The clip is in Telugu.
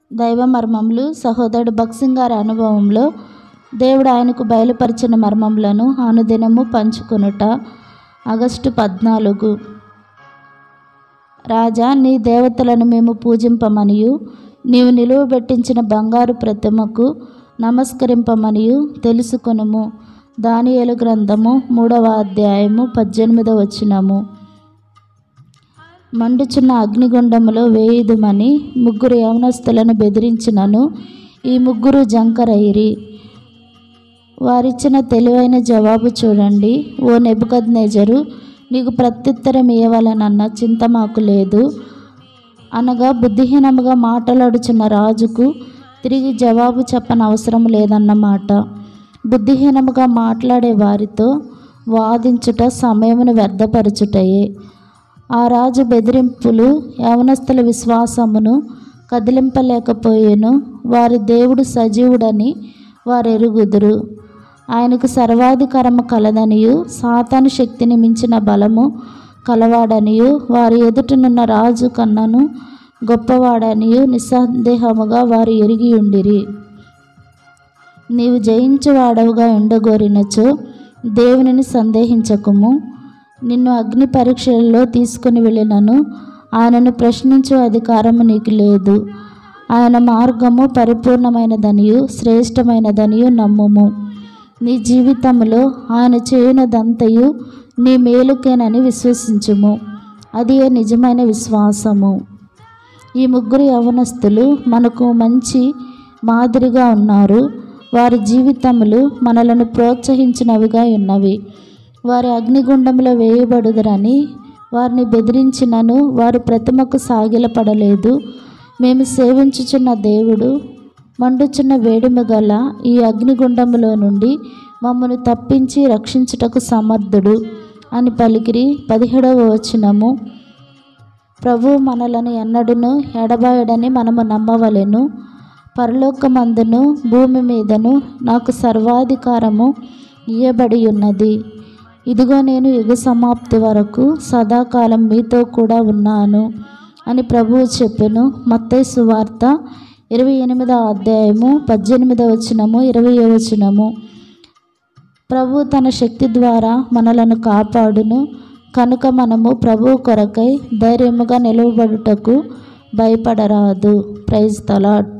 దైవ మర్మములు సహోదరుడు భక్సింగ్ గారి అనుభవంలో దేవుడు ఆయనకు బయలుపరిచిన మర్మములను అనుదినము పంచుకొనుట ఆగస్టు పద్నాలుగు రాజా నీ దేవతలను మేము పూజింపమనియు నీవు నిలువబెట్టించిన బంగారు ప్రతిమకు నమస్కరింపమనియు తెలుసుకొనుము దానియేలు గ్రంథము మూడవ అధ్యాయము పద్దెనిమిదవ వచనము మండుచున్న అగ్నిగుండములో వేయుదుమని ముగ్గురు యవనస్తులను బెదిరించినను ఈ ముగ్గురు జంకరైరి వారిచ్చిన తెలివైన జవాబు చూడండి ఓ నెబుకద్నేజరు నీకు ప్రత్యుత్తరం ఇవ్వాలనన్న చింత మాకు లేదు అనగా బుద్ధిహీనముగా మాట్లాడుచున్న రాజుకు తిరిగి జవాబు చెప్పనవసరం లేదన్నమాట బుద్ధిహీనముగా మాట్లాడే వారితో వాదించుట సమయమును వ్యర్థపరచుటయే ఆ రాజు బెదిరింపులు యవనస్తుల విశ్వాసమును కదిలింపలేకపోయేను వారి దేవుడు సజీవుడని వారు ఎరుగుదురు ఆయనకు సర్వాధికారము కలదనియు సాతాను శక్తిని మించిన బలము కలవాడనియు వారి ఎదుటనున్న రాజు కన్నను గొప్పవాడనియు నిస్సందేహముగా వారు ఎరిగి ఉండిరి నీవు జయించువాడవుగా ఉండగోరినచో దేవునిని సందేహించకుము నిన్ను అగ్ని పరీక్షలలో తీసుకుని వెళ్ళినను ఆయనను ప్రశ్నించు అధికారము నీకు లేదు ఆయన మార్గము పరిపూర్ణమైనదనియు శ్రేష్టమైనదనియు నమ్ముము నీ జీవితంలో ఆయన చేయునదంతయు నీ మేలుకేనని విశ్వసించుము అది నిజమైన విశ్వాసము ఈ ముగ్గురు యవనస్తులు మనకు మంచి మాదిరిగా ఉన్నారు వారి జీవితములు మనలను ప్రోత్సహించినవిగా ఉన్నవి వారి అగ్నిగుండంలో వేయబడుదరని వారిని బెదిరించినను వారు ప్రతిమకు సాగిలపడలేదు మేము సేవించుచున్న దేవుడు మండుచున్న వేడిమి గల ఈ అగ్నిగుండములో నుండి మమ్మను తప్పించి రక్షించుటకు సమర్థుడు అని పలికిరి పదిహేడవ వచనము ప్రభు మనలను ఎన్నడును ఎడబాయడని మనము నమ్మవలెను పరలోకమందును భూమి మీదను నాకు సర్వాధికారము ఇయ్యబడి ఉన్నది ఇదిగో నేను యుగ సమాప్తి వరకు సదాకాలం మీతో కూడా ఉన్నాను అని ప్రభువు చెప్పెను మత్తయి సువార్త ఇరవై ఎనిమిదవ అధ్యాయము పద్దెనిమిదవ వచనము ఇరవై వచనము ప్రభు తన శక్తి ద్వారా మనలను కాపాడును కనుక మనము ప్రభు కొరకై ధైర్యముగా నిలవబడుటకు భయపడరాదు ప్రైజ్ తలాట్